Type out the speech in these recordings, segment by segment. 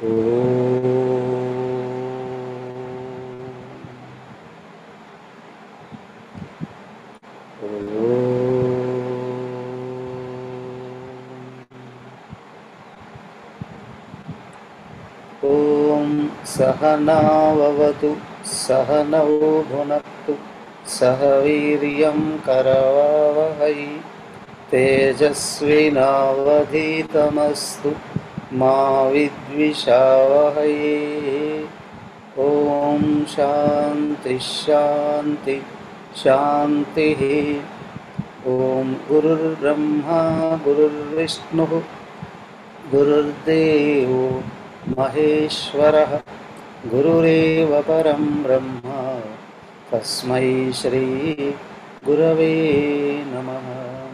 ॐ सहनाववतु सहनौ भुनक्तु सह वीर्यं करवावहै तेजस्विनावधीतमस्तु मा विद्विषावहै ॐ शान्ति शान्ति शान्तिः ॐ गुरुर्ब्रह्मा गुरुर्विष्णुः गुरुर्देवो महेश्वरः गुरुरेव परं ब्रह्म तस्मै श्रीगुरवे नमः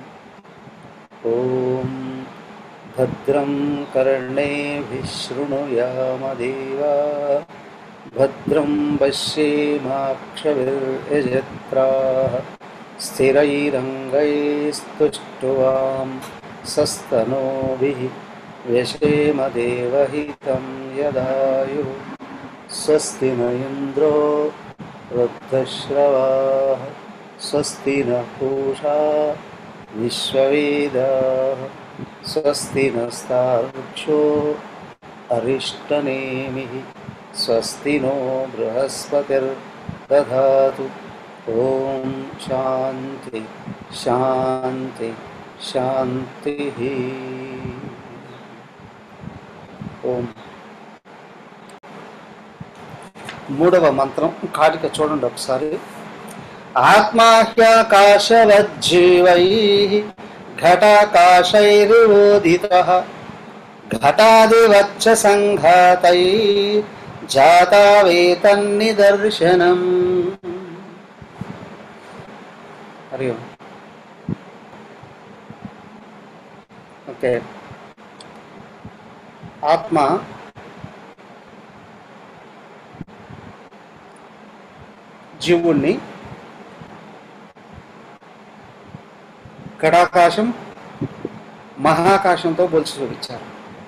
ॐ भद्रं कर्णेभिः शृणुयामदेवा भद्रं पश्येमाक्षभिर्यजत्राः स्थिरैरङ्गैस्तुष्टुवां सस्तनोभिः व्यशेमदेवहितं यदायुः स्वस्ति न इन्द्रो वृद्धश्रवाः स्वस्ति न पूषा विश्ववेदाः स्वस्ति नस्तार्क्षो अरिष्टनेमिः स्वस्ति नो बृहस्पतिर्दधातु ॐ शान्ति शान्ति शान्तिः ఓం మూడవ మంత్రం కాటిక చూడండి ఒకసారి ఆత్మాహ్యాకాశవజ్జీవై ఘటాకాశైర్వోదిత ఘటాదివచ్చ సంఘాతై జాతావేతన్నిదర్శనం హరి ఓం ఓకే ఆత్మ జీవుణ్ణి గడాకాశం మహాకాశంతో పోల్చి చూపించారు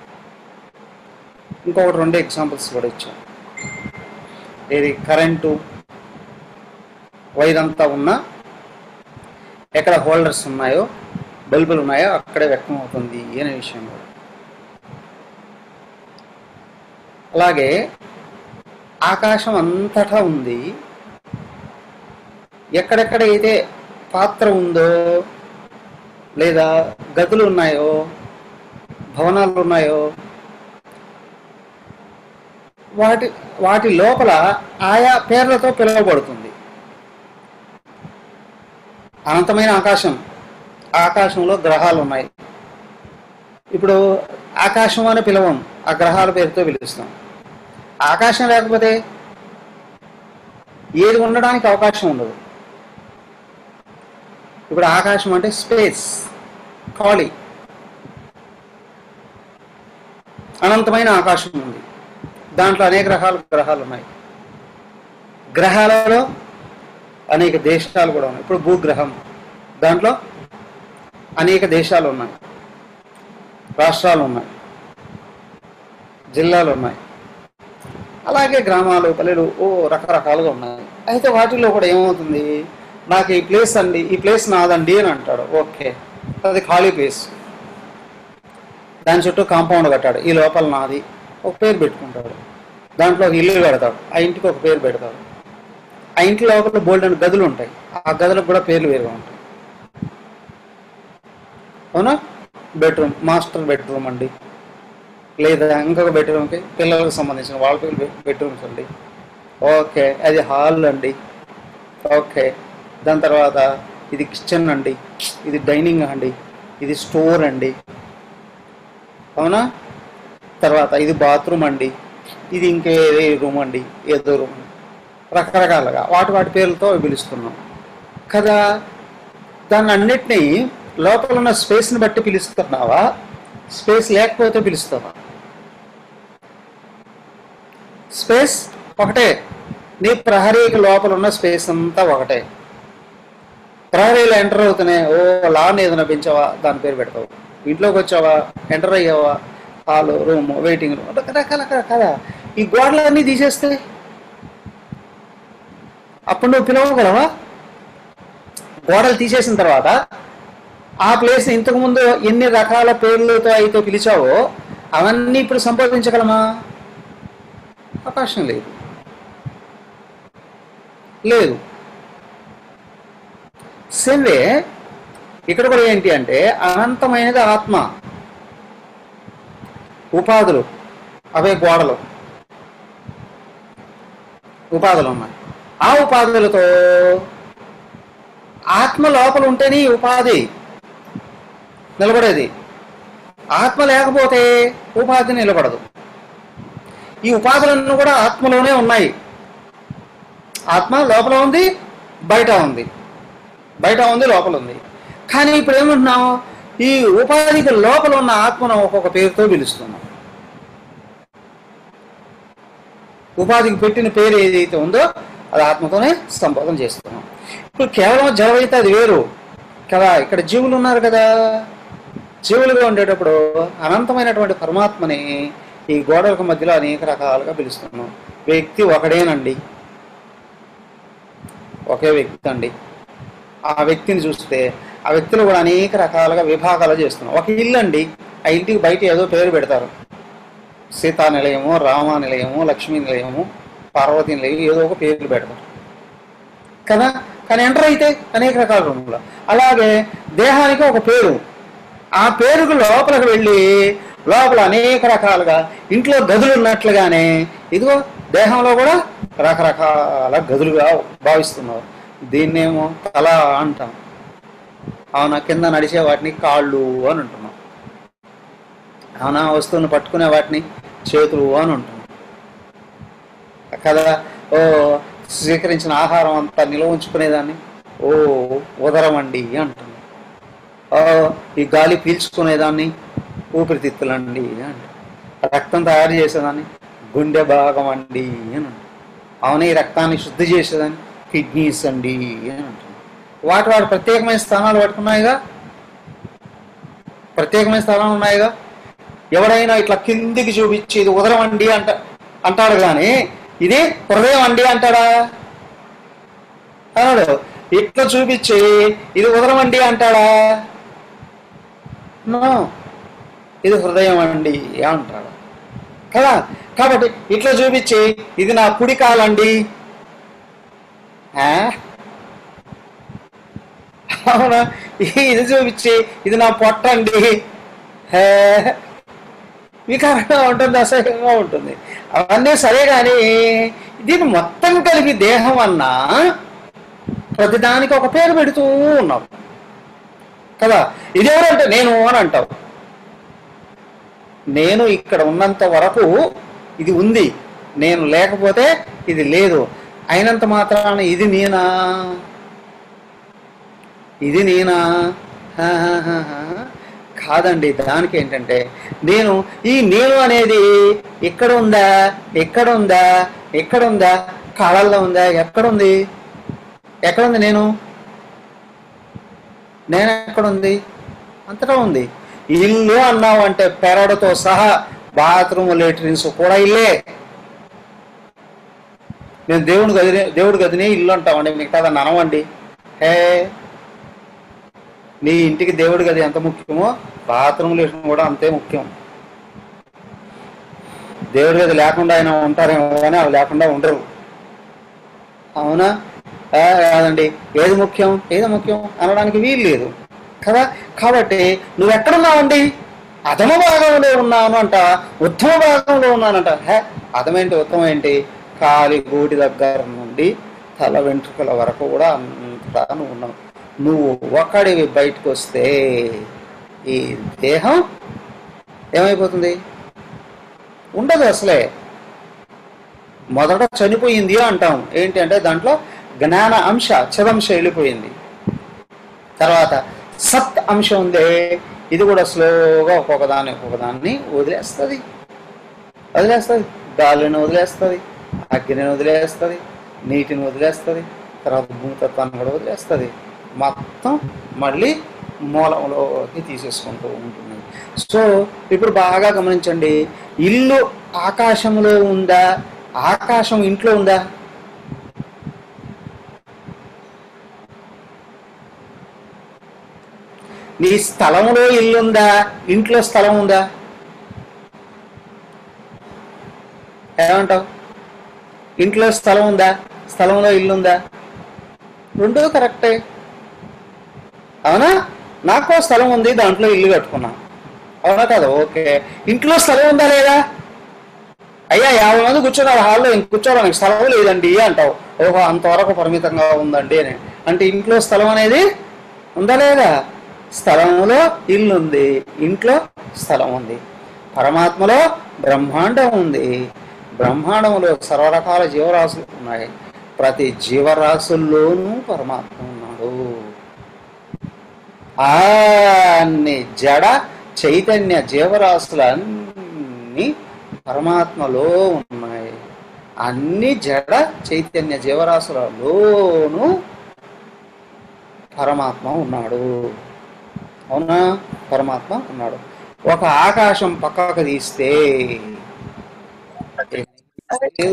ఇంకొకటి రెండు ఎగ్జాంపుల్స్ కూడా ఇచ్చారు ఏది కరెంటు వైర్ అంతా ఉన్నా ఎక్కడ హోల్డర్స్ ఉన్నాయో బల్బులు ఉన్నాయో అక్కడే వ్యక్తం అవుతుంది అనే విషయం కూడా అలాగే ఆకాశం అంతటా ఉంది ఎక్కడెక్కడ అయితే పాత్ర ఉందో లేదా గదులు ఉన్నాయో భవనాలు ఉన్నాయో వాటి వాటి లోపల ఆయా పేర్లతో పిలువబడుతుంది అనంతమైన ఆకాశం ఆకాశంలో గ్రహాలు ఉన్నాయి ఇప్పుడు ఆకాశం అని పిలవం ఆ గ్రహాల పేరుతో పిలుస్తాం ఆకాశం లేకపోతే ఏది ఉండడానికి అవకాశం ఉండదు ఇప్పుడు ఆకాశం అంటే స్పేస్ ఖాళీ అనంతమైన ఆకాశం ఉంది దాంట్లో అనేక రకాల గ్రహాలు ఉన్నాయి గ్రహాలలో అనేక దేశాలు కూడా ఉన్నాయి ఇప్పుడు భూగ్రహం దాంట్లో అనేక దేశాలు ఉన్నాయి రాష్ట్రాలు ఉన్నాయి జిల్లాలు ఉన్నాయి అలాగే గ్రామాలు పల్లెలు ఓ రకరకాలుగా ఉన్నాయి అయితే వాటిలో కూడా ఏమవుతుంది నాకు ఈ ప్లేస్ అండి ఈ ప్లేస్ నాదండి అని అంటాడు ఓకే అది ఖాళీ ప్లేస్ దాని చుట్టూ కాంపౌండ్ కట్టాడు ఈ లోపల నాది ఒక పేరు పెట్టుకుంటాడు దాంట్లో ఒక ఇల్లు పెడతాడు ఆ ఇంటికి ఒక పేరు పెడతాడు ఆ ఇంటి లోపల బోల్డ్ అని గదులు ఉంటాయి ఆ గదులకు కూడా పేర్లు వేరుగా ఉంటాయి అవునా బెడ్రూమ్ మాస్టర్ బెడ్రూమ్ అండి లేదా ఇంకొక బెడ్రూమ్కి పిల్లలకు సంబంధించిన వాళ్ళ పిల్లల బెడ్రూమ్స్ అండి ఓకే అది హాల్ అండి ఓకే దాని తర్వాత ఇది కిచెన్ అండి ఇది డైనింగ్ అండి ఇది స్టోర్ అండి అవునా తర్వాత ఇది బాత్రూమ్ అండి ఇది ఇంకేదే రూమ్ అండి ఏదో రూమ్ రకరకాలుగా వాటి వాటి పేర్లతో పిలుస్తున్నాం కదా దాన్ని అన్నిటినీ లోపల ఉన్న స్పేస్ని బట్టి పిలుస్తున్నావా స్పేస్ లేకపోతే పిలుస్తావా స్పేస్ ఒకటే నీ ప్రహరీకి లోపల ఉన్న స్పేస్ అంతా ఒకటే ప్రహరీలో ఎంటర్ అవుతూనే ఓ లాన్ ఏదైనా పెంచావా దాని పేరు పెడతావు ఇంట్లోకి వచ్చావా ఎంటర్ అయ్యావా హాలు రూము వెయిటింగ్ రూమ్ రకరకాల రకరకాల ఈ గోడలన్నీ తీసేస్తే అప్పుడు నువ్వు పిలవగలవా గోడలు తీసేసిన తర్వాత ఆ ప్లేస్ ఇంతకు ముందు ఎన్ని రకాల పేర్లతో అయితే పిలిచావో అవన్నీ ఇప్పుడు సంపాదించగలమా అవకాశం లేదు లేదు సేమ్ వే ఇక్కడ కూడా ఏంటి అంటే అనంతమైనది ఆత్మ ఉపాధులు అవే గోడలు ఉపాధులు ఉన్నాయి ఆ ఉపాధులతో ఆత్మ లోపల ఉంటేనే ఈ ఉపాధి నిలబడేది ఆత్మ లేకపోతే ఉపాధి నిలబడదు ఈ ఉపాధులన్నీ కూడా ఆత్మలోనే ఉన్నాయి ఆత్మ లోపల ఉంది బయట ఉంది బయట ఉంది లోపల ఉంది కానీ ఇప్పుడు ఏమంటున్నాం ఈ ఉపాధికి లోపల ఉన్న ఆత్మను ఒక్కొక్క పేరుతో పిలుస్తున్నాం ఉపాధికి పెట్టిన పేరు ఏదైతే ఉందో అది ఆత్మతోనే సంపాదన చేస్తున్నాం ఇప్పుడు కేవలం జడమైతే అది వేరు కదా ఇక్కడ జీవులు ఉన్నారు కదా జీవులుగా ఉండేటప్పుడు అనంతమైనటువంటి పరమాత్మని ఈ గోడలకు మధ్యలో అనేక రకాలుగా పిలుస్తున్నాం వ్యక్తి ఒకడేనండి ఒకే వ్యక్తి అండి ఆ వ్యక్తిని చూస్తే ఆ వ్యక్తిలో కూడా అనేక రకాలుగా విభాగాలు చేస్తున్నాం ఒక ఇల్లు అండి ఆ ఇంటికి బయట ఏదో పేరు పెడతారు సీతా నిలయము రామ నిలయము లక్ష్మీ నిలయము పార్వతీ నిలయం ఏదో ఒక పేర్లు పెడతారు కదా కానీ ఎంటర్ అయితే అనేక రకాల రూములు అలాగే దేహానికి ఒక పేరు ఆ పేరుకు లోపలికి వెళ్ళి లోపల అనేక రకాలుగా ఇంట్లో గదులు ఉన్నట్లుగానే ఇదిగో దేహంలో కూడా రకరకాల గదులుగా భావిస్తున్నారు దీన్నేమో తల అంటాం అవునా కింద నడిచే వాటిని కాళ్ళు అని అంటున్నాం అవునా వస్తువుని పట్టుకునే వాటిని చేతులు అని అంటున్నాం కదా ఓ స్వీకరించిన ఆహారం అంతా నిల్వ ఉంచుకునేదాన్ని ఓ ఉదరం అండి అంటున్నాం ఓ ఈ గాలి పీల్చుకునేదాన్ని ఊపిరితిత్తులండి అంట రక్తం తయారు చేసేదాన్ని గుండె భాగం అండి అని అంటాం అవును ఈ రక్తాన్ని శుద్ధి చేసేదాన్ని కిడ్నీస్ అండి అని అంటున్నాం వాటి వాటి ప్రత్యేకమైన స్థానాలు పట్టుకున్నాయిగా ప్రత్యేకమైన స్థానాలు ఉన్నాయిగా ఎవడైనా ఇట్లా కిందికి చూపించి ఇది ఉదరం అండి అంట అంటాడు కానీ ఇది హృదయం అండి అంటాడా అన్నాడు ఇట్లా చూపించి ఇది ఉదరం అండి అంటాడా నో ఇది హృదయం అండి అంటాడు కదా కాబట్టి ఇట్లా చూపించి ఇది నా కుడి కాలండి ఆ? అవునా ఇది చూపించి ఇది నా పొట్టండి హే వికారంగా ఉంటుంది అసహ్యంగా ఉంటుంది అవన్నీ సరే కానీ దీన్ని మొత్తం కలిపి దేహం అన్నా ప్రతిదానికి ఒక పేరు పెడుతూ ఉన్నాం కదా ఇదేవరంటే నేను అని అంటావు నేను ఇక్కడ ఉన్నంత వరకు ఇది ఉంది నేను లేకపోతే ఇది లేదు అయినంత మాత్రాన ఇది నేనా ఇది నేనా హాహాహాహా. కాదండి దానికి ఏంటంటే నేను ఈ నేను అనేది ఎక్కడ ఉందా ఎక్కడ ఉందా ఎక్కడ ఉందా కాళ్ళల్లో ఉందా ఎక్కడుంది ఎక్కడుంది నేను నేను ఎక్కడుంది అంతటా ఉంది ఇల్లు అన్నావు అంటే పెరడుతో సహా బాత్రూమ్ లెట్రిన్స్ కూడా ఇల్లే నేను దేవుని గదినే దేవుడి గదినే ఇల్లు అంటామండి మిగతాదని అనవండి హే నీ ఇంటికి దేవుడి గది ఎంత ముఖ్యమో బాత్రూమ్ లెట్రిన్ కూడా అంతే ముఖ్యం దేవుడి గది లేకుండా ఆయన ఉంటారేమో కానీ అవి లేకుండా ఉండరు అవునా ఆ, కాదండి ఏది ముఖ్యం ఏది ముఖ్యం అనడానికి వీలు లేదు కదా కాబట్టి నువ్వు ఎక్కడున్నావండి అధమ భాగంలో ఉన్నాను అంట ఉత్తమ భాగంలో ఉన్నానంట హే అధమేంటి ఉత్తమం ఏంటి కాలి గూటి దగ్గర నుండి తల వెంట్రుకల వరకు కూడా అంతటా నువ్వు ఉన్నావు నువ్వు ఒక్కడివి బయటకు వస్తే ఈ దేహం ఏమైపోతుంది ఉండదు అసలే మొదట చనిపోయింది అంటాం ఏంటి అంటే దాంట్లో జ్ఞాన అంశ చిదంశ వెళ్ళిపోయింది తర్వాత సత్ అంశం ఉందే ఇది కూడా స్లోగా ఒక్కొక్క దాన్ని ఒక్కొక్క దాన్ని వదిలేస్తుంది వదిలేస్తుంది గాలిని వదిలేస్తుంది అగ్నిని వదిలేస్తుంది నీటిని వదిలేస్తుంది తర్వాత భూతత్వాన్ని కూడా వదిలేస్తుంది మొత్తం మళ్ళీ మూలంలోకి తీసేసుకుంటూ ఉంటుంది సో ఇప్పుడు బాగా గమనించండి ఇల్లు ఆకాశంలో ఉందా ఆకాశం ఇంట్లో ఉందా నీ స్థలంలో ఇల్లుందా ఇంట్లో స్థలం ఉందా ఏమంటావు ఇంట్లో స్థలం ఉందా స్థలంలో ఇల్లు ఉందా రెండూ కరెక్టే అవునా నాకు స్థలం ఉంది దాంట్లో ఇల్లు కట్టుకున్నా అవునా కదా ఓకే ఇంట్లో స్థలం ఉందా లేదా అయ్యా యాభై మంది కూర్చున్నారు హాల్లో ఇంక కూర్చోడానికి స్థలం లేదండి అంటావు ఓహో అంతవరకు పరిమితంగా ఉందండి అని అంటే ఇంట్లో స్థలం అనేది ఉందా లేదా స్థలంలో ఇల్లు ఉంది ఇంట్లో స్థలం ఉంది పరమాత్మలో బ్రహ్మాండం ఉంది బ్రహ్మాండంలో సర్వరకాల జీవరాశులు ఉన్నాయి ప్రతి జీవరాశుల్లోనూ పరమాత్మ ఉన్నాడు అన్ని జడ చైతన్య జీవరాశులన్నీ పరమాత్మలో ఉన్నాయి అన్ని జడ చైతన్య జీవరాశులలోనూ పరమాత్మ ఉన్నాడు అవునా పరమాత్మ ఉన్నాడు ఒక ఆకాశం పక్కకు తీస్తే లేదు,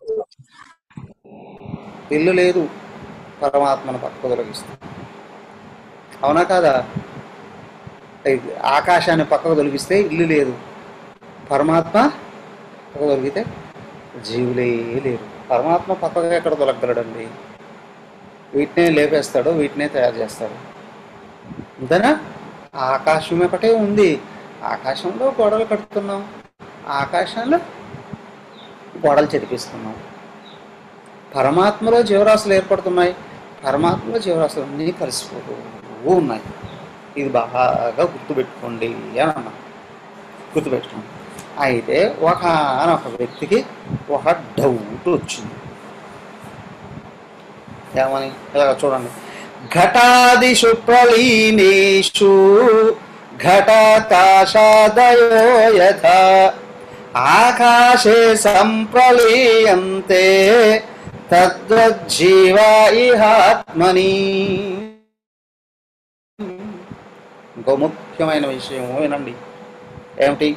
ఇల్లు లేదు పరమాత్మను పక్కకు తొలగిస్తే అవునా కాదా ఇది ఆకాశాన్ని పక్కకు తొలగిస్తే ఇల్లు లేదు పరమాత్మ పక్కకు తొలగితే జీవులే లేరు పరమాత్మ పక్కగా ఎక్కడ తొలగలడండి వీటినే లేపేస్తాడు వీటినే తయారు చేస్తాడు అంతేనా ఆకాశం ఒకటే ఉంది ఆకాశంలో గోడలు కడుతున్నాం ఆకాశంలో గోడలు చెరిపిస్తున్నాం పరమాత్మలో జీవరాశులు ఏర్పడుతున్నాయి పరమాత్మలో జీవరాశులు అన్నీ కలిసిపోతూ ఉన్నాయి ఇది బాగా గుర్తుపెట్టుకోండి అని అన్నా గుర్తుపెట్టుకోండి అయితే ఒక ఒక వ్యక్తికి ఒక డౌట్ వచ్చింది ఏమని ఇలా చూడండి ఘటాదిషు ప్రలీనేషు ఘటాకాశాదయో యథా ఆకాశే సంప్రలీయంతే తద్వజ్జీవ ఇహాత్మని ఇంకో ముఖ్యమైన విషయం వినండి ఏమిటి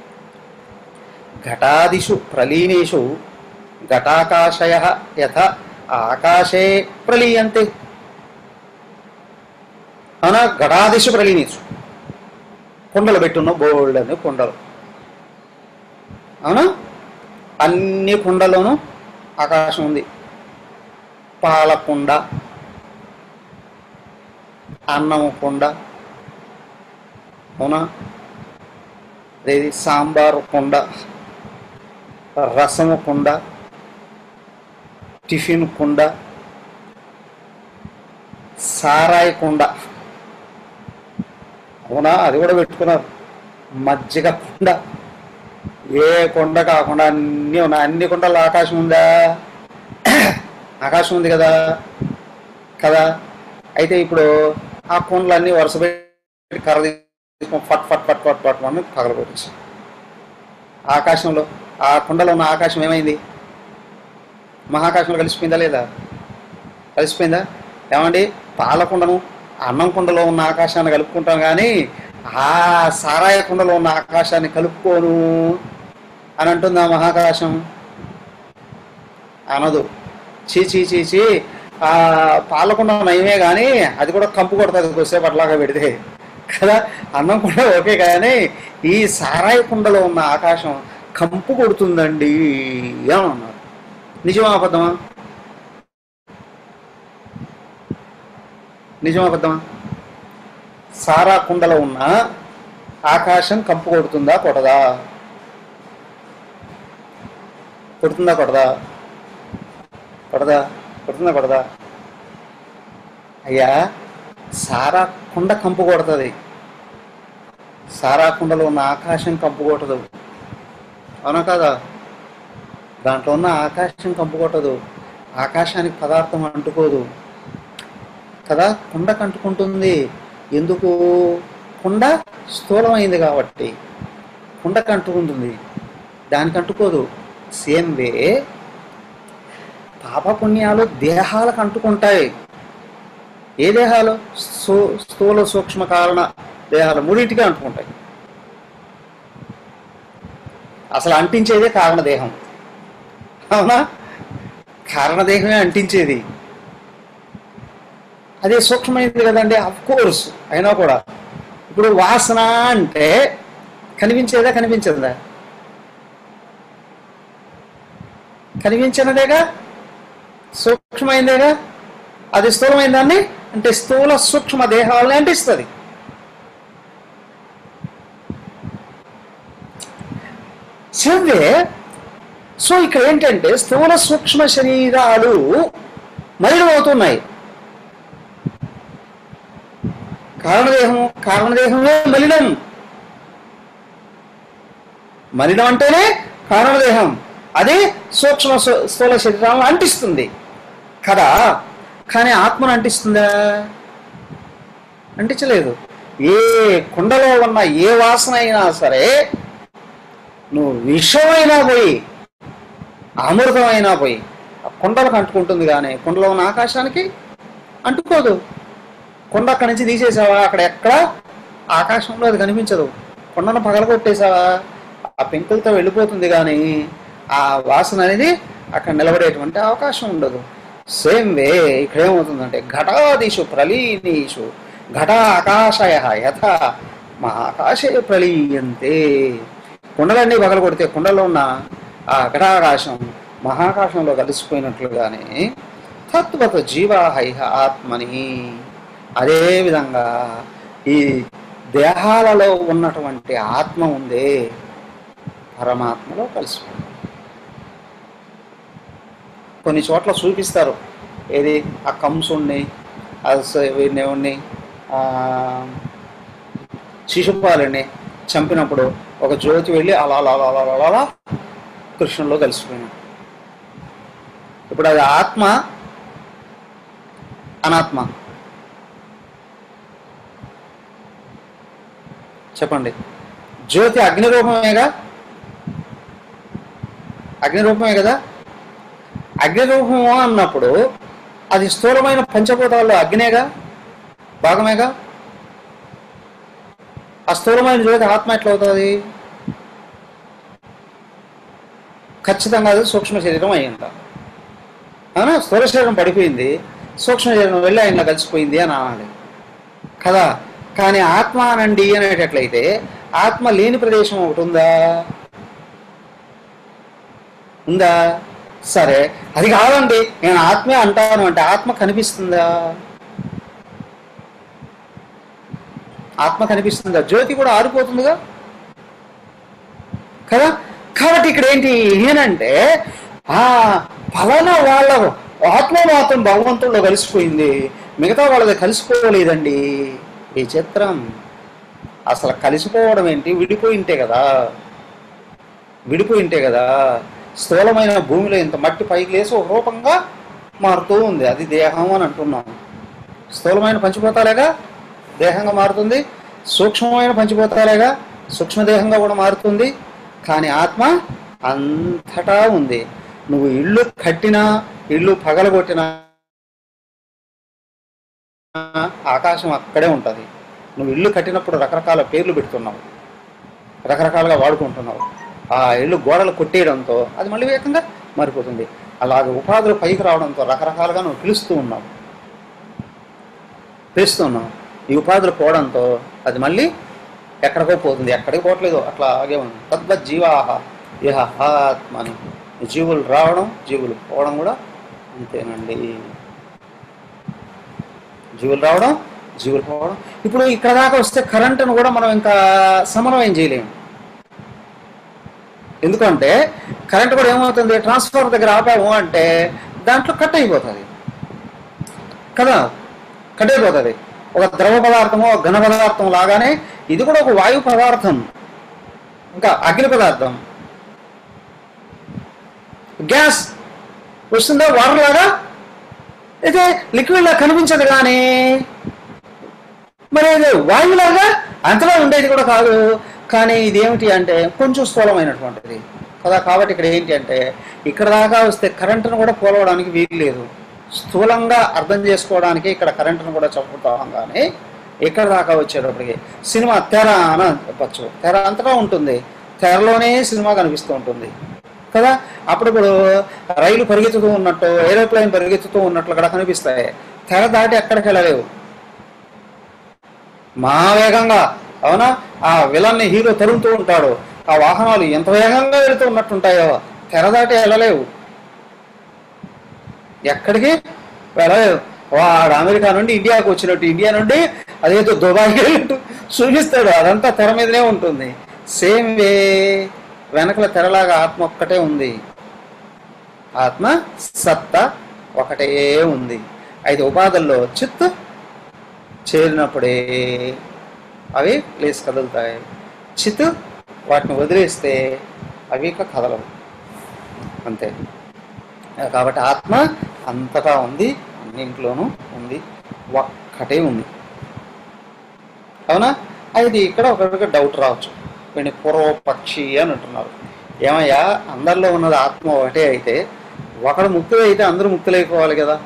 ఘటాదిషు ప్రలీనేషు ఘటాకాశయ యథ ఆకాశే ప్రలీయంతే అవునా ఘటాదిషు ప్రలీనేషు కుండలు పెట్టున్న బోల్డ్ అని కుండలు అవునా అన్ని కుండలోనూ ఆకాశం ఉంది పాలకుండ అన్నము కుండ అవునా అదేది సాంబారు కుండ రసము కుండ టిఫిన్ కుండ సారాయి కుండ అవునా అది కూడా పెట్టుకున్నారు మజ్జిగ కుండ ఏ కొండ కాకుండా అన్నీ ఉన్నాయి అన్ని కొండలు ఆకాశం ఉందా ఆకాశం ఉంది కదా కదా అయితే ఇప్పుడు ఆ కుండలన్నీ వరుస పెట్టి కర్ర తీసుకొని ఫట్ ఫట్ ఫట్ ఫట్ ఫట్ అని పగలగొట్టేసి ఆకాశంలో ఆ కుండలో ఉన్న ఆకాశం ఏమైంది మహాకాశంలో కలిసిపోయిందా లేదా కలిసిపోయిందా ఏమండి పాలకుండను అన్నం కుండలో ఉన్న ఆకాశాన్ని కలుపుకుంటాం కానీ ఆ సారాయ కుండలో ఉన్న ఆకాశాన్ని కలుపుకోను అని అంటుంది ఆ మహాకాశం అనదు చీ చీ చీ చీ ఆ పాలకుండ నయమే కానీ అది కూడా కంపు కొడుతుంది కొద్దిసేపు అట్లాగా పెడితే కదా అన్నం కూడా ఓకే కానీ ఈ సారాయి కుండలో ఉన్న ఆకాశం కంపు కొడుతుందండి అని అన్నారు నిజమా అబద్ధమా నిజమా అబద్ధమా సారా కుండలో ఉన్న ఆకాశం కంపు కొడుతుందా కొడదా కొడుతుందా కొడదా కొడదా కొడుతుందా కొడదా అయ్యా సారా కుండ కంపు కొడుతుంది సారా కుండలో ఉన్న ఆకాశం కంపు కొట్టదు అవునా కదా దాంట్లో ఉన్న ఆకాశం కంపు కొట్టదు ఆకాశానికి పదార్థం అంటుకోదు కదా కుండకు అంటుకుంటుంది ఎందుకు కుండ స్థూలమైంది కాబట్టి కుండకు అంటుకుంటుంది దానికి అంటుకోదు సేమ్ వే పాపపుణ్యాలు దేహాలకు అంటుకుంటాయి ఏ దేహాలు స్థూ- స్థూల సూక్ష్మ కారణ దేహాలు మూడింటికి అంటుకుంటాయి అసలు అంటించేదే కారణదేహం అవునా కారణదేహమే అంటించేది అదే సూక్ష్మమైనది కదండి అఫ్ కోర్స్ అయినా కూడా ఇప్పుడు వాసన అంటే కనిపించేదా కనిపించదా కనిపించినదేగా సూక్ష్మమైందేగా అది స్థూలమైన దాన్ని అంటే స్థూల సూక్ష్మ దేహాలని అంటిస్తుంది చెవ్వే సో ఇక్కడ ఏంటంటే స్థూల సూక్ష్మ శరీరాలు మలినమవుతున్నాయి కారణదేహం కారణదేహమే మలినం మలినం అంటేనే కారణదేహం అదే సూక్ష్మ స్థూ- స్థూల శరీరాలను అంటిస్తుంది కదా కానీ ఆత్మను అంటిస్తుందా అంటించలేదు ఏ కుండలో ఉన్న ఏ వాసన అయినా సరే నువ్వు విషమైనా పోయి అమృతమైనా పోయి ఆ కుండలకు అంటుకుంటుంది కానీ కుండలో ఉన్న ఆకాశానికి అంటుకోదు కొండ అక్కడి నుంచి తీసేసావా అక్కడ ఎక్కడ ఆకాశంలో అది కనిపించదు కొండను పగలగొట్టేసావా ఆ పెంకులతో వెళ్ళిపోతుంది కానీ ఆ వాసన అనేది అక్కడ నిలబడేటువంటి అవకాశం ఉండదు సేమ్ వే ఇక్కడ ఏమవుతుందంటే ఘటాదిషు ప్రలీనీషు ఘట ఆకాశయ యథ మా ఆకాశే ప్రలీయంతే కుండలన్నీ పగలగొడితే కుండలో ఉన్న ఆ ఘటాకాశం మహాకాశంలో కలిసిపోయినట్లుగానే తత్వత జీవాహైహ ఆత్మని అదేవిధంగా ఈ దేహాలలో ఉన్నటువంటి ఆత్మ ఉందే పరమాత్మలో కలిసిపోయింది కొన్ని చోట్ల చూపిస్తారు ఏది ఆ కంసుణ్ణి ఆ స- వీడిని ఎవరిని ఆ, శిశుపాలుని చంపినప్పుడు ఒక జ్యోతి వెళ్ళి అలా అలా అలా అలా అలా అలా కృష్ణులో కలిసిపోయినాడు ఇప్పుడు అది ఆత్మ అనాత్మ చెప్పండి జ్యోతి అగ్ని రూపమేగా అగ్ని రూపమే కదా అగ్ని రూపము అన్నప్పుడు అది స్థూలమైన పంచభూతాల్లో అగ్నేగా భాగమేగా ఆ స్థూలమైన జ్యోతి ఆత్మ ఎట్లా అవుతుంది ఖచ్చితంగా అది సూక్ష్మ శరీరం అయి ఉంటాం అవునా స్థూల శరీరం పడిపోయింది సూక్ష్మ శరీరం వెళ్ళి ఆయన కలిసిపోయింది అని అనాలి కదా కానీ ఆత్మ అనండి అనేటట్లయితే ఆత్మ లేని ప్రదేశం ఒకటి ఉందా ఉందా సరే అది కాదండి నేను ఆత్మే అంటాను అంటే ఆత్మ కనిపిస్తుందా ఆత్మ కనిపిస్తుందా జ్యోతి కూడా ఆరిపోతుందిగా కదా కాబట్టి ఇక్కడ ఏంటి ఏనంటే ఆ ఫలానా వాళ్ళ ఆత్మ మాత్రం భగవంతుల్లో కలిసిపోయింది మిగతా వాళ్ళది కలిసిపోలేదండి ఈ చిత్రం అసలు కలిసిపోవడం ఏంటి విడిపోయి ఉంటే కదా విడిపోయి ఉంటే కదా స్థూలమైన భూమిలో ఇంత మట్టి పైకి లేసి ఒక రూపంగా మారుతూ ఉంది అది దేహం అని అంటున్నాం స్థూలమైన పంచిపోతాలేగా దేహంగా మారుతుంది సూక్ష్మమైన పంచిపోతాలేగా సూక్ష్మదేహంగా కూడా మారుతుంది కానీ ఆత్మ అంతటా ఉంది నువ్వు ఇల్లు కట్టినా ఇల్లు పగలగొట్టినా ఆకాశం అక్కడే ఉంటుంది నువ్వు ఇల్లు కట్టినప్పుడు రకరకాల పేర్లు పెడుతున్నావు రకరకాలుగా వాడుకుంటున్నావు ఆ ఇల్లు గోడలు కొట్టేయడంతో అది మళ్ళీ వేగంగా మారిపోతుంది అలాగే ఉపాధులు పైకి రావడంతో రకరకాలుగా నువ్వు పిలుస్తూ ఉన్నావు పిలుస్తూ ఉన్నావు ఈ ఉపాధులు పోవడంతో అది మళ్ళీ ఎక్కడికో పోతుంది ఎక్కడికి పోవట్లేదు అట్లా ఆగే ఉంది తద్వత్ జీవాహ ఇహ ఆత్మని ఈ జీవులు రావడం జీవులు పోవడం కూడా అంతేనండి జీవులు రావడం జీవులు పోవడం ఇప్పుడు ఇక్కడ దాకా వస్తే కరెంటును కూడా మనం ఇంకా సమన్వయం చేయలేము ఎందుకంటే కరెంట్ కూడా ఏమవుతుంది ట్రాన్స్ఫార్మర్ దగ్గర ఆపాము అంటే దాంట్లో కట్ అయిపోతుంది కదా కట్ అయిపోతుంది ఒక ద్రవ పదార్థము ఒక ఘన పదార్థం లాగానే ఇది కూడా ఒక వాయు పదార్థం ఇంకా అగ్ని పదార్థం గ్యాస్ వస్తుందా వాటర్ లాగా అయితే లిక్విడ్ లా కనిపించదు కానీ మరి అది వాయువులాగా అంతలో ఉండేది కూడా కాదు కానీ ఇది ఏమిటి అంటే కొంచెం స్థూలమైనటువంటిది కదా కాబట్టి ఇక్కడ ఏంటి అంటే ఇక్కడ దాకా వస్తే కరెంటును కూడా పోలవడానికి వీలు లేదు స్థూలంగా అర్థం చేసుకోవడానికి ఇక్కడ కరెంటును కూడా చెప్పుతాం కానీ ఇక్కడ దాకా వచ్చేటప్పటికి సినిమా తెర అని చెప్పచ్చు తెర అంతటా ఉంటుంది తెరలోనే సినిమా కనిపిస్తూ ఉంటుంది కదా అప్పుడప్పుడు రైలు పరిగెత్తుతూ ఉన్నట్టు ఏరోప్లేన్ పరిగెత్తుతూ ఉన్నట్లు కూడా కనిపిస్తాయి తెర దాటి ఎక్కడికి వెళ్ళలేవు మా వేగంగా అవునా ఆ విలన్ని హీరో తరుముతూ ఉంటాడు ఆ వాహనాలు ఎంత వేగంగా వెళుతూ ఉన్నట్టుంటాయో తెర దాటి వెళ్ళలేవు ఎక్కడికి వెళ్ళలేదు వాడు అమెరికా నుండి ఇండియాకు వచ్చినట్టు ఇండియా నుండి అదేదో దుబాయ్కి వెళ్ళినట్టు చూపిస్తాడు అదంతా తెర మీదనే ఉంటుంది సేమ్ వే వెనకల తెరలాగా ఆత్మ ఒక్కటే ఉంది ఆత్మ సత్తా ఒకటే ఉంది ఐదు ఉపాధుల్లో చిత్తు చేరినప్పుడే అవి లేచి కదులుతాయి చిత్తు వాటిని వదిలేస్తే అవి ఇక కదలవు అంతే కాబట్టి ఆత్మ అంతటా ఉంది అన్నింట్లోనూ ఉంది ఒక్కటే ఉంది అవునా అది ఇక్కడ ఒకరికి డౌట్ రావచ్చు వీడిని పూర్వపక్షి అని అంటున్నారు ఏమయ్యా అందరిలో ఉన్నది ఆత్మ ఒకటే అయితే ఒకడు ముక్తులు అయితే అందరూ ముక్తులైపోవాలి కదా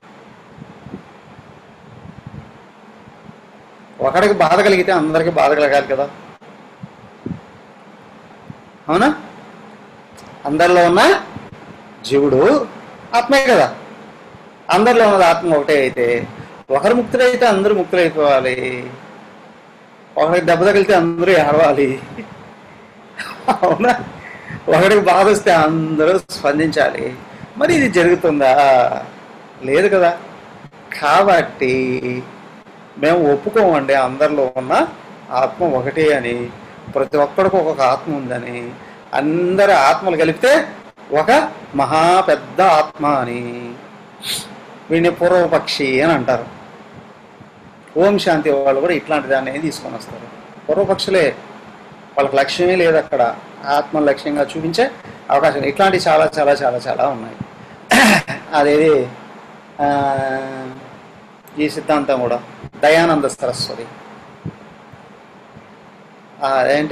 ఒకడికి బాధ కలిగితే అందరికీ బాధ కలగాలి కదా అవునా అందరిలో ఉన్న జీవుడు ఆత్మే కదా అందరిలో ఉన్నది ఆత్మ ఒకటే అయితే ఒకరు ముక్తులైతే అందరూ ముక్తులైపోవాలి ఒకరికి దెబ్బ తగిలితే అందరూ ఏడవాలి అవునా ఒకరికి బాధ వస్తే అందరూ స్పందించాలి మరి ఇది జరుగుతుందా లేదు కదా కాబట్టి మేము ఒప్పుకోమండి అందరిలో ఉన్న ఆత్మ ఒకటే అని ప్రతి ఒక్కడికి ఒక్కొక్క ఆత్మ ఉందని అందరి ఆత్మలు కలిపితే ఒక మహా పెద్ద ఆత్మ అని వీడిని పూర్వపక్షి అని అంటారు ఓం శాంతి వాళ్ళు కూడా ఇట్లాంటి దాన్ని తీసుకొని వస్తారు పూర్వపక్షులే వాళ్ళకి లక్ష్యమే లేదు అక్కడ ఆత్మ లక్ష్యంగా చూపించే అవకాశం ఇట్లాంటివి చాలా చాలా చాలా చాలా ఉన్నాయి అదేది ఆ, ఈ సిద్ధాంతం కూడా దయానంద సరస్వతి ఆ, అదేంటి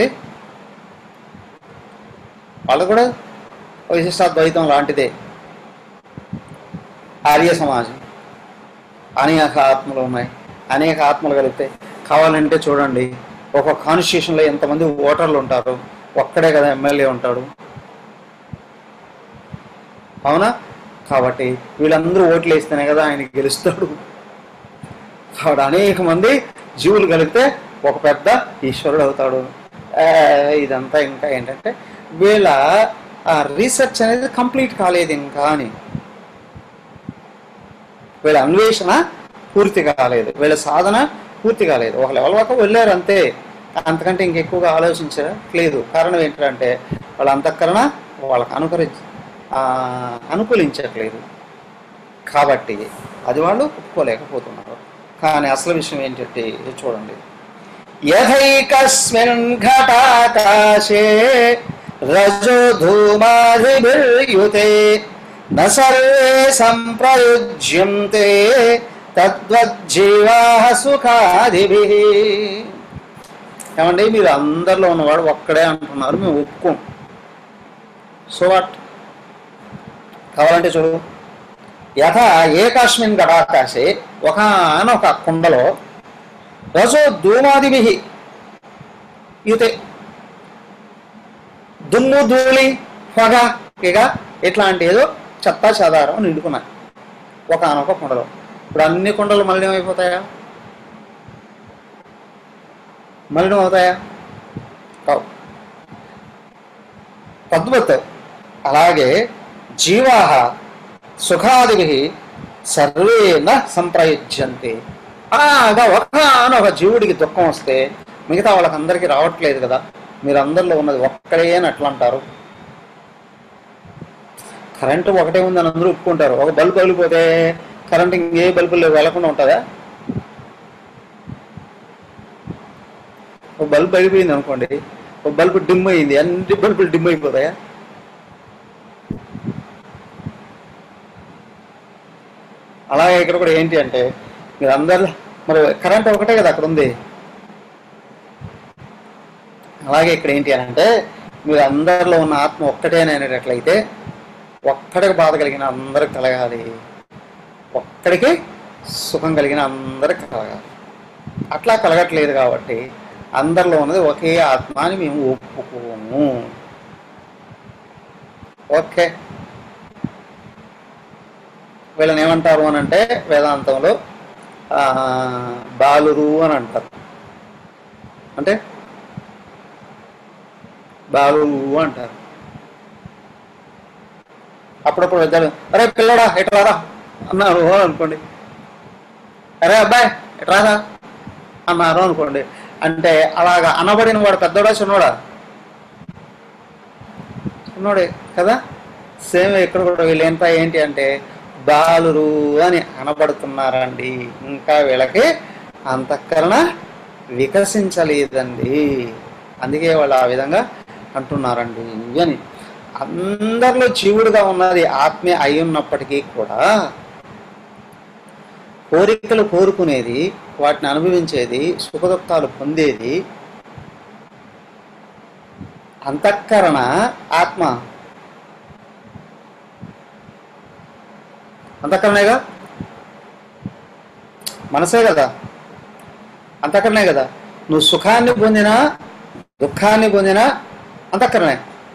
వాళ్ళు కూడా విశిష్టాద్వైతం లాంటిదే ఆర్య సమాజం అనేక ఆత్మలు ఉన్నాయి అనేక ఆత్మలు కలిగితే కావాలంటే చూడండి ఒక కాన్స్టిట్యూషన్లో ఎంతమంది ఓటర్లు ఉంటారు ఒక్కడే కదా ఎమ్మెల్యే ఉంటాడు అవునా కాబట్టి వీళ్ళందరూ ఓట్లు వేస్తేనే కదా ఆయన గెలుస్తాడు కాబట్టి అనేక మంది జీవులు కలిగితే ఒక పెద్ద ఈశ్వరుడు అవుతాడు ఆ, ఇదంతా ఇంకా ఏంటంటే వీళ్ళ రీసెర్చ్ అనేది కంప్లీట్ కాలేదు ఇంకా అని వీళ్ళ అన్వేషణ పూర్తి కాలేదు వీళ్ళ సాధన పూర్తి కాలేదు ఒక లెవెల్ వరకు వెళ్ళారు అంతే అంతకంటే ఇంకెక్కువగా ఆలోచించలేదు కారణం ఏంటంటే వాళ్ళ అంతఃకరణ వాళ్ళకి అనుకరి ఆ, అనుకూలించట్లేదు కాబట్టి అది వాళ్ళు ఒప్పుకోలేకపోతున్నారు కానీ అసలు విషయం ఏంటంటే ఇది చూడండి యథైకస్మిన్ ఘటాకాశే రజో ధూమాధిభిర్యుతే న సర్వే సంప్రయుజ్యంతే తద్వజ్జీవా సుఖాదిభి ఏమండి మీరు అందరిలో ఉన్నవాడు ఒక్కడే అంటున్నారు మేము ఒప్పుకోం సో వాట్ కావాలంటే చూడు యథ ఏకాస్మిన్ గడాకాశే ఒక ఒక కుండలో రజో ధూమాదిభి యుతే దుమ్ము ధూళి పొగ ఇక ఇట్లాంటి ఏదో చెత్త చెదారం నిండుకున్నాయి ఒక అనొక కుండలో ఇప్పుడు అన్ని కుండలు మలినం అయిపోతాయా మలినం అవుతాయా కావు తద్వత్ అలాగే జీవాహ సుఖాదిభి సర్వే న సంప్రయుజ్యంతే అలాగా ఒక జీవుడికి దుఃఖం వస్తే మిగతా వాళ్ళకి అందరికీ రావట్లేదు కదా మీరు అందరిలో ఉన్నది ఒక్కడే అని అట్లా అంటారు కరెంటు ఒకటే ఉందని అందరూ ఒప్పుకుంటారు ఒక బల్బు పగిలిపోతే కరెంట్ ఇంకే బల్బులు వెళ్లకుండా ఉంటుందా ఒక బల్బు పగిలిపోయింది అనుకోండి ఒక బల్బు డిమ్ అయింది అన్ని బల్బులు డిమ్ అయిపోతాయా అలాగే ఇక్కడ కూడా ఏంటి అంటే మీరు అందరు మరి కరెంట్ ఒకటే కదా అక్కడ ఉంది అలాగే ఇక్కడ ఏంటి అని అంటే మీరు అందరిలో ఉన్న ఆత్మ ఒక్కటే అనేటట్లయితే ఒక్కడికి బాధ కలిగిన అందరికి కలగాలి ఎక్కడికి సుఖం కలిగిన అందరికి కలగాలి అట్లా కలగట్లేదు కాబట్టి అందరిలో ఉన్నది ఒకే ఆత్మ అని మేము ఒప్పుకోము ఓకే వీళ్ళని ఏమంటారు అని అంటే వేదాంతంలో ఆ, బాలురు అని అంటారు అంటే బాలురు అంటారు అప్పుడప్పుడు పెద్దలు అరే పిల్లడా ఎట్రారా అన్నారు అనుకోండి అరే అబ్బాయి ఎట్రారా అన్నారు అనుకోండి అంటే అలాగా అనబడిన వాడు పెద్దోడా చిన్నోడా చిన్నోడే కదా సేమ్ ఇక్కడ కూడా వీళ్ళు ఎంత ఏంటి అంటే బాలురు అని అనబడుతున్నారండి ఇంకా వీళ్ళకి అంతఃకరణ వికసించలేదండి అందుకే వాళ్ళు ఆ విధంగా అంటున్నారండి అని అందరిలో జీవుడుగా ఉన్నది ఆత్మే అయి ఉన్నప్పటికీ కూడా కోరికలు కోరుకునేది వాటిని అనుభవించేది సుఖదుఖాలు పొందేది అంతఃకరణ ఆత్మ అంతఃకరణేగా మనసే కదా అంతఃకరణే కదా నువ్వు సుఖాన్ని పొందినా దుఃఖాన్ని పొందినా అంతఃకరణే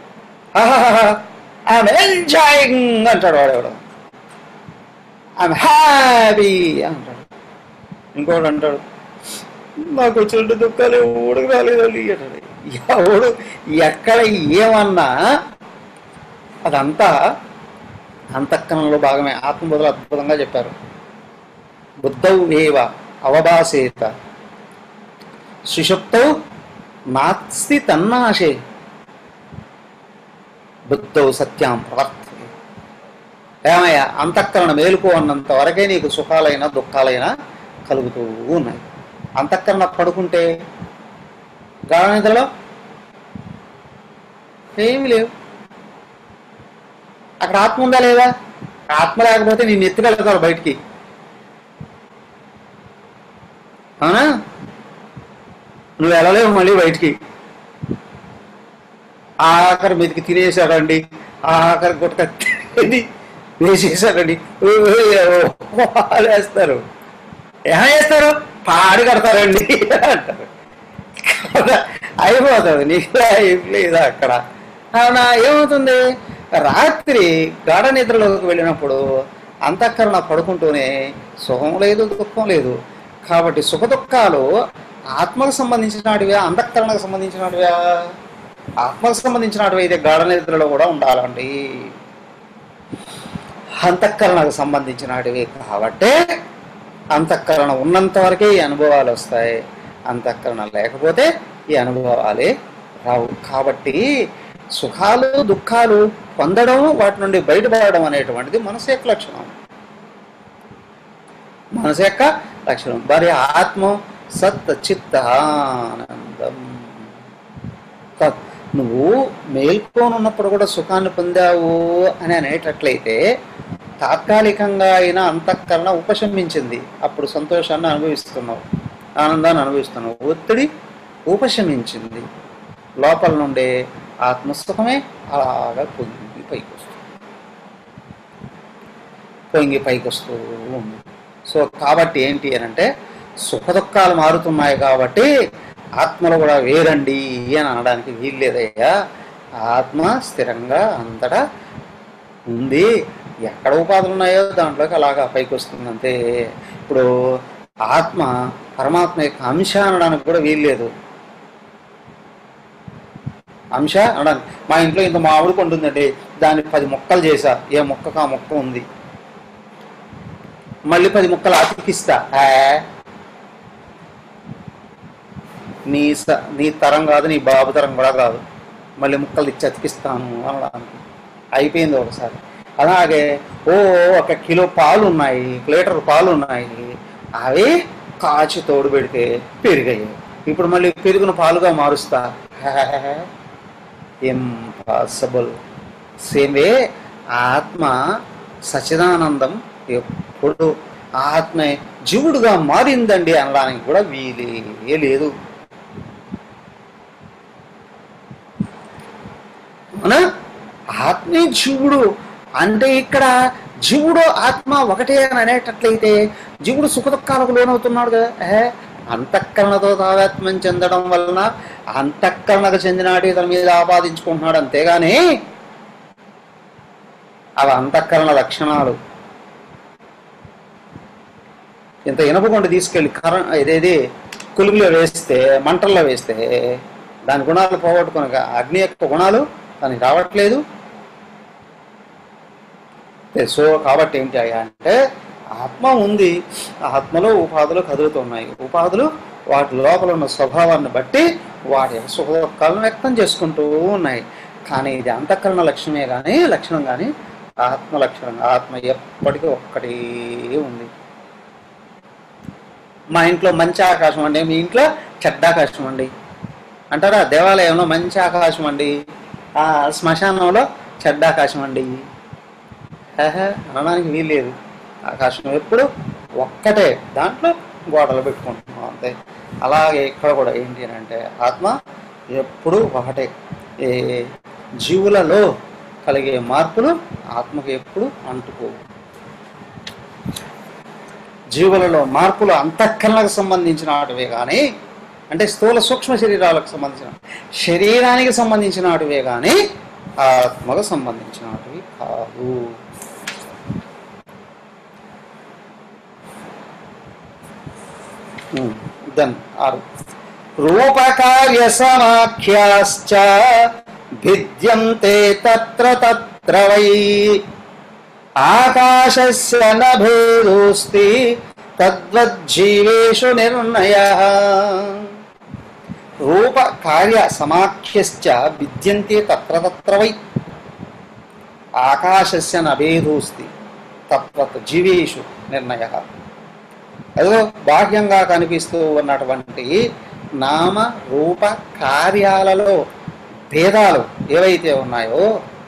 ఐఎమ్ ఎంజాయింగ్ అంటాడు వాడెవడు ఐఎమ్ హ్యాపీ అంటాడు ఇంకోటి అంటాడు నాకు వచ్చినట్టు దుఃఖాలు ఎవడికి రాలేదండి అంటాడు ఎవడు ఎక్కడ ఏమన్నా అదంతా అంతఃకరణలో భాగమే ఆత్మబోధలు అద్భుతంగా చెప్పారు బుద్ధౌ ఏవ అవభాసేత సుషుప్తౌ నాస్తి తన్నాశే బుద్ధౌ సత్యాం ప్రవర్తతే ఏమయ్యా అంతఃకరణ మేలుకో అన్నంత వరకే నీకు సుఖాలైనా దుఃఖాలైనా కలుగుతూ ఉన్నాయి అంతఃకరణ పడుకుంటే గాఢ నిద్రలో ఏమి లేవు అక్కడ ఆత్మ ఉందా లేదా ఆత్మ లేకపోతే నేను ఎత్తుకెళ్తారు బయటికి అవునా నువ్వు వెళ్ళలేవు మళ్ళీ బయటికి ఆఖరి మీదకి తినేసాడండి ఆఖరి గుట్క తిని వేసేసాడండి వేస్తారు ఏం చేస్తారు పాడు కడతారండి అంటారు కదా, అయిపోతుంది నీకు లైఫ్ లేదు అక్కడ అవునా ఏమవుతుంది రాత్రి గాఢ నిద్రలోకి వెళ్ళినప్పుడు అంతఃకరణ పడుకుంటూనే సుఖం లేదు దుఃఖం లేదు కాబట్టి సుఖ దుఃఖాలు ఆత్మకు సంబంధించినటివా అంతఃకరణకు సంబంధించినటివా ఆత్మకు సంబంధించినటివి అయితే గాఢ నిద్రలో కూడా ఉండాలండి అంతఃకరణకు సంబంధించినటివి కాబట్టే అంతఃకరణ ఉన్నంత వరకే ఈ అనుభవాలు వస్తాయి అంతఃకరణ లేకపోతే ఈ అనుభవాలే రావు కాబట్టి సుఖాలు దుఃఖాలు పొందడం వాటి నుండి బయటపడడం అనేటువంటిది మనసు యొక్క లక్షణం మనసు యొక్క లక్షణం మరి ఆత్మ సత్ చిత్త ఆనందం క- నువ్వు మేల్కోనున్నప్పుడు కూడా సుఖాన్ని పొందావు అని అనేటట్లయితే తాత్కాలికంగా అయినా అంతఃకరణ ఉపశమించింది అప్పుడు సంతోషాన్ని అనుభవిస్తున్నావు ఆనందాన్ని అనుభవిస్తున్నావు ఒత్తిడి ఉపశమించింది లోపల నుండే ఆత్మసుఖమే అలాగా పొంగి పైకి వస్తుంది పొంగి పైకి వస్తూ ఉంది సో కాబట్టి ఏంటి అని అంటే సుఖ దుఃఖాలు మారుతున్నాయి కాబట్టి ఆత్మలో కూడా వేరండి అని అనడానికి వీల్లేదయ్యా ఆత్మ స్థిరంగా అంతటా ఉంది ఎక్కడ ఉపాధులు ఉన్నాయో దాంట్లోకి అలాగా పైకి వస్తుంది అంతే ఇప్పుడు ఆత్మ పరమాత్మ యొక్క అంశ అనడానికి కూడా వీల్లేదు అంశ అనడానికి మా ఇంట్లో ఇంత మామిడి పండు ఉందండి దాన్ని పది మొక్కలు చేశా ఏ మొక్కకు ఆ మొక్క ఉంది మళ్ళీ పది ముక్కలు అతికిస్తా ఆ? నీ స నీ తరం కాదు నీ బాబు తరం కూడా కాదు మళ్ళీ ముక్కలు ఇచ్చి అతికిస్తాను అనడానికి అయిపోయింది ఒకసారి అలాగే ఓ ఒక కిలో పాలు ఉన్నాయి ఒక లీటర్ పాలు ఉన్నాయి అవి కాచి తోడు పెడితే పెరిగాయి ఇప్పుడు మళ్ళీ పెరుగును పాలుగా మారుస్తా ఇంపాసిబుల్ సేమ్ వే ఆత్మ సచిదానందం ఎప్పుడు ఆత్మ జీవుడుగా మారిందండి అనడానికి కూడా వీలే లేదు అవునా ఆత్మే జీవుడు అంటే ఇక్కడ జీవుడు ఆత్మ ఒకటే అని అనేటట్లయితే జీవుడు సుఖ దుఃఖాలకు లోనవుతున్నాడు కదా ఏ అంతఃకరణతో తాదాత్మ్యం చెందడం వలన అంతఃకరణకు చెందినాటి తన మీద ఆపాదించుకుంటున్నాడు అంతేగాని అవి అంతఃకరణ లక్షణాలు ఇంత ఇనపకొండ తీసుకెళ్ళి కర ఇదేది కులుగులో వేస్తే మంటల్లో వేస్తే దాని గుణాలు పోగొట్టుకుని అగ్ని యొక్క గుణాలు దానికి రావట్లేదు ఏ, సో కాబట్టి ఏంటి అయ్యా అంటే ఆత్మ ఉంది ఆ ఆత్మలో ఉపాధులు కదులుతున్నాయి ఉపాధులు వాటి లోపల ఉన్న స్వభావాన్ని బట్టి వాటి యొక్క సుఖ దుఃఖాలను వ్యక్తం చేసుకుంటూ ఉన్నాయి కానీ ఇది అంతఃకరణ లక్షణమే కానీ లక్షణం కానీ ఆత్మ లక్షణం ఆత్మ ఎప్పటికీ ఒక్కటి ఉంది మా ఇంట్లో మంచి ఆకాశం అండి మీ ఇంట్లో చెడ్డ ఆకాశం అండి అంటారా దేవాలయంలో మంచి ఆకాశం అండి ఆ శ్మశానంలో చెడ్డ ఆకాశం అండి హేహే, అనడానికి వీల్లేదు ఆకాశం ఎప్పుడు ఒక్కటే దాంట్లో గోడలు పెట్టుకుంటున్నాం అంతే అలాగే ఇక్కడ కూడా ఏంటి అని అంటే ఆత్మ ఎప్పుడు ఒకటే ఏ జీవులలో కలిగే మార్పులు ఆత్మకు ఎప్పుడు అంటుకోవు జీవులలో మార్పులు అంతఃకరణకు సంబంధించిన వాటివే కానీ అంటే స్థూల సూక్ష్మ శరీరాలకు సంబంధించిన శరీరానికి సంబంధించిన వాటివే కానీ ఆత్మకు సంబంధించిన వాటివి కాదు దెన్ ఆరు రూపకార్య సమాఖ్యాశ్చ భిద్యంతే తత్ర తత్ర వై ఆకాశస్య నభేదోస్తి తద్వజ్జీవేషు నిర్ణయ రూప కార్య సమాఖ్యశ్చ విద్యంతే తత్ర తత్ర వై ఆకాశస్య నభేదోస్తి తత్వత్ జీవేషు నిర్ణయ ఏదో బాహ్యంగా కనిపిస్తూ ఉన్నటువంటి నామ రూప కార్యాలలో భేదాలు ఏవైతే ఉన్నాయో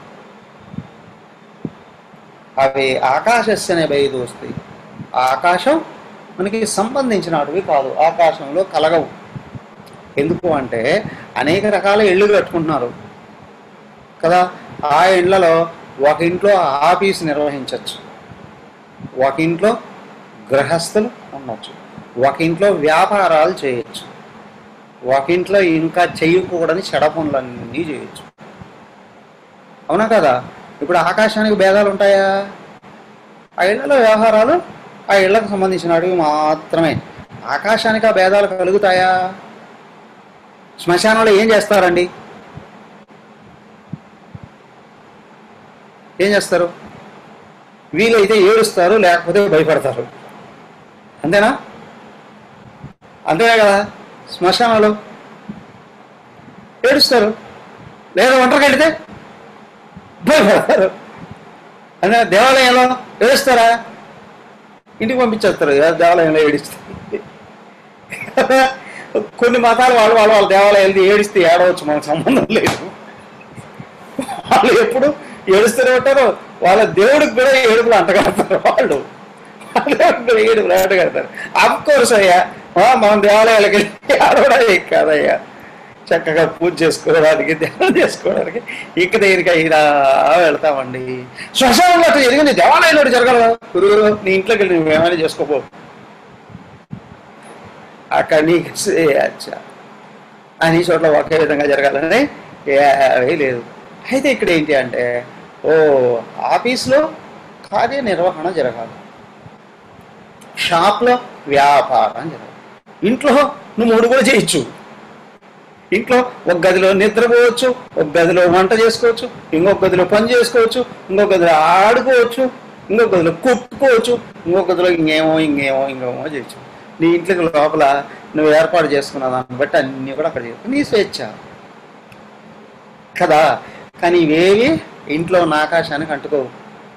అవి ఆకాశస్యనే బయలు వస్తాయి ఆ ఆకాశం మనకి సంబంధించినటివి కాదు ఆకాశంలో కలగవు ఎందుకు అంటే అనేక రకాల ఇళ్ళు కట్టుకుంటున్నారు కదా ఆ ఇళ్లలో ఒక ఇంట్లో ఆఫీస్ నిర్వహించవచ్చు ఒక ఇంట్లో గృహస్థులు ఉండొచ్చు ఒక ఇంట్లో వ్యాపారాలు చేయొచ్చు ఒక ఇంట్లో ఇంకా చేయకూడని చెడ పనులన్నీ చేయొచ్చు అవునా కదా ఇప్పుడు ఆకాశానికి భేదాలు ఉంటాయా ఆ ఇళ్లలో వ్యవహారాలు ఆ ఇళ్లకు సంబంధించినవి మాత్రమే ఆకాశానికి ఆ భేదాలు కలుగుతాయా శ్మశానంలో ఏం చేస్తారండి ఏం చేస్తారు వీలైతే ఏడుస్తారు లేకపోతే భయపడతారు అంతేనా అంతేనా కదా శ్మశానంలో ఏడుస్తారు లేదా ఒంటరికి వెళితే భయపడతారు అదే దేవాలయంలో ఏడుస్తారా ఇంటికి పంపించేస్తారు కదా దేవాలయంలో ఏడిస్తే కొన్ని మతాలు వాళ్ళు వాళ్ళు వాళ్ళ దేవాలయాలు ఏడిస్తే ఏడవచ్చు మనకు సంబంధం లేదు వాళ్ళు ఎప్పుడు ఏడుస్తూనే ఉంటారు వాళ్ళ దేవుడికి కూడా ఏడుపులు అంటగడతారు వాళ్ళు వాళ్ళ దేవుడికి కూడా ఏడుపులు అంటగడతారు అఫ్కోర్స్ అయ్యా ఆ, మనం దేవాలయాలకి వెళ్ళి ఆడవడం కాదయ్యా చక్కగా పూజ చేసుకోవడానికి ధ్యానం చేసుకోవడానికి ఇక దగ్గరికి అయినా వెళ్తామండి శ్మశానంలో అట్లా జరిగింది దేవాలయంలో జరగదు గురువురు నీ ఇంట్లోకి వెళ్ళి నువ్వేమైనా చేసుకోపో అక్కడ నీకు చేయచ్చా అన్ని చోట్ల ఒకే విధంగా జరగాలని ఏమీ లేదు అయితే ఇక్కడ ఏంటి అంటే ఓ ఆఫీస్లో కార్యనిర్వహణ జరగాలి షాప్లో వ్యాపారం జరగాలి ఇంట్లో నువ్వు మూడు కూడా చేయొచ్చు ఇంట్లో ఒక గదిలో నిద్రపోవచ్చు ఒక గదిలో వంట చేసుకోవచ్చు ఇంకొక గదిలో పని చేసుకోవచ్చు ఇంకొక గదిలో ఆడుకోవచ్చు ఇంకొక గదిలో కుట్టుకోవచ్చు ఇంకొక గదిలో ఇంకేమో ఇంకేమో ఇంకేమో చేయొచ్చు నీ ఇంట్లోకి లోపల నువ్వు ఏర్పాటు చేసుకున్న దాన్ని బట్టి అన్నీ కూడా అక్కడ చేయొచ్చు నీ స్వేచ్ఛ కదా కానీ ఇవేవి ఇంట్లో ఉన్న ఆకాశానికి అంటుకోవు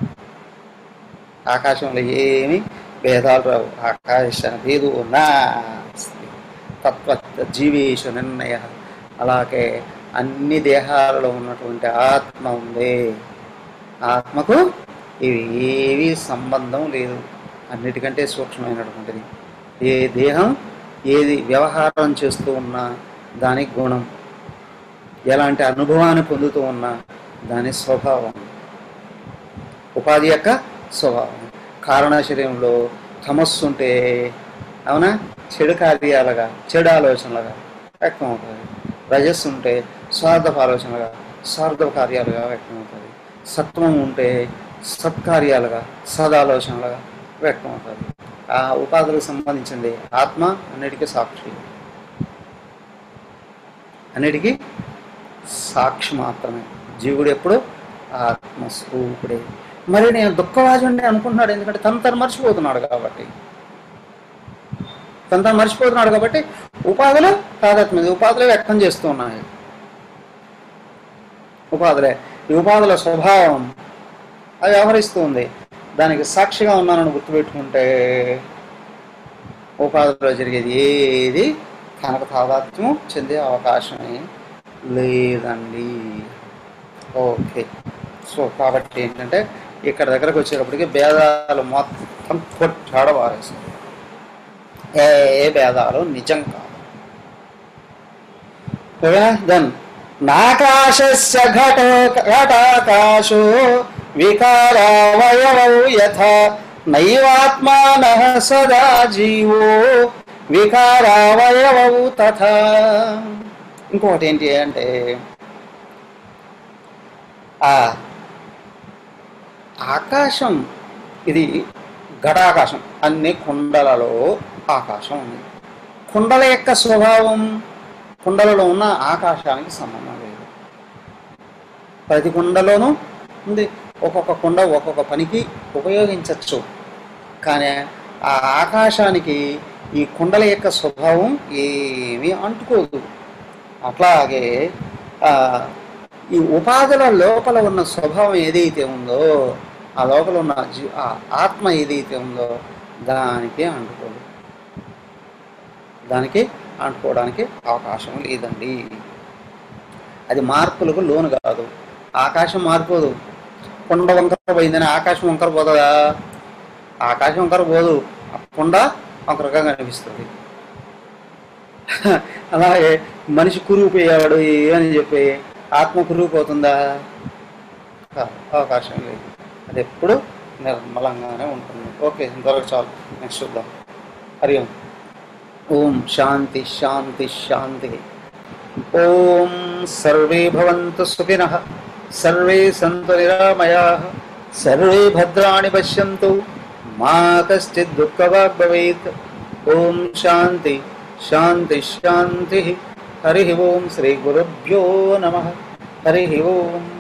ఆకాశంలో ఏమి భేదాలు రావు ఆకాశ భేదు నాస్తి తత్వ జీవేశ నిర్ణయ అలాగే అన్ని దేహాలలో ఉన్నటువంటి ఆత్మ ఉంది ఆత్మకు ఇవి ఏవి సంబంధం లేదు అన్నిటికంటే సూక్ష్మమైనటువంటిది ఏ దేహం ఏది వ్యవహారం చేస్తూ ఉన్నా దాని గుణం ఎలాంటి అనుభవాన్ని పొందుతూ ఉన్నా దాని స్వభావం ఉపాధి యొక్క స్వభావం కారణ శరీరంలో తమస్సు ఉంటే అవునా చెడు కార్యాలుగా చెడు ఆలోచనలుగా వ్యక్తం అవుతుంది రజస్సు ఉంటే స్వార్థపు ఆలోచనలుగా స్వార్థ కార్యాలుగా వ్యక్తం అవుతుంది సత్వం ఉంటే సత్కార్యాలుగా సదాలోచనలుగా వ్యక్తం అవుతుంది ఆ ఉపాధులకు సంబంధించింది ఆత్మ అన్నిటికీ సాక్షి అన్నిటికీ సాక్షి మాత్రమే జీవుడు ఎప్పుడు ఆత్మస్వరూపుడే మరి నేను దుఃఖవాజుని అనుకుంటున్నాడు ఎందుకంటే తను తను మర్చిపోతున్నాడు కాబట్టి తను తను మర్చిపోతున్నాడు కాబట్టి ఉపాధులు తాదాత్మ్యం ఉపాధులే వ్యక్తం చేస్తూ ఉన్నాయి ఉపాధులే ఈ ఉపాధుల స్వభావం అది వ్యవహరిస్తూ ఉంది దానికి సాక్షిగా ఉన్నానని గుర్తుపెట్టుకుంటే ఉపాధిలో జరిగేది ఏది కనుక తాదాత్మ్యం చెందే అవకాశమే లేదండి ఓకే సో కాబట్టి ఏంటంటే ఇక్కడ దగ్గరకు వచ్చేటప్పటికి భేదాలు మొత్తం కొట్టాడ వారేసాయి ఏ ఏ భేదాలు నిజం కాదు దెన్ నాకాశస్య ఘటో ఘటాకాశో వికారావయవౌ యథా నైవాత్మాన సదా జీవో వికారావయవౌ తథా ఇంకొకటి ఏంటి అంటే ఆ ఆకాశం ఇది ఘటాకాశం అన్ని కుండలలో ఆకాశం ఉంది కుండల యొక్క స్వభావం కుండలలో ఉన్న ఆకాశానికి సంబంధం లేదు ప్రతి కుండలోనూ ఉంది ఒక్కొక్క కుండ ఒక్కొక్క పనికి ఉపయోగించవచ్చు కానీ ఆ ఆకాశానికి ఈ కుండల యొక్క స్వభావం ఏమీ అంటుకోదు అట్లాగే ఆ, ఈ ఉపాధుల లోపల ఉన్న స్వభావం ఏదైతే ఉందో ఆ లోపల ఉన్న జీ ఆ ఆత్మ ఏదైతే ఉందో దానికి అంటుకోదు దానికి అంటుకోవడానికి అవకాశం లేదండి అది మార్పులకు లోను కాదు ఆకాశం మారిపోదు కొండ వంకర పోయిందని ఆకాశం వంకర పోతుందా ఆకాశం వంకర పోదు ఆ కొండ వంకరగా కనిపిస్తుంది అలాగే మనిషి కురిగిపోయాడు అని చెప్పి ఆత్మ కురిగిపోతుందా కాదు, అవకాశం లేదు అది ఎప్పుడు నిర్మలంగానే ఉంటుంది ఓకే ఇంతవరకు చాలు నెక్స్ట్ చూద్దాం హరి ఓం ఓం శాంతి శాంతి శాంతి ఓం సర్వే భవంతు సుఖినః సర్వే సంతు నిరామయాః సర్వే భద్రాణి పశ్యంతు మా కశ్చిత్ దుఃఖవాగ్ భవేత్ ఓం శాంతి శాంతి శాంతి హరి ఓం శ్రీ గురుభ్యో నమ హరి ఓం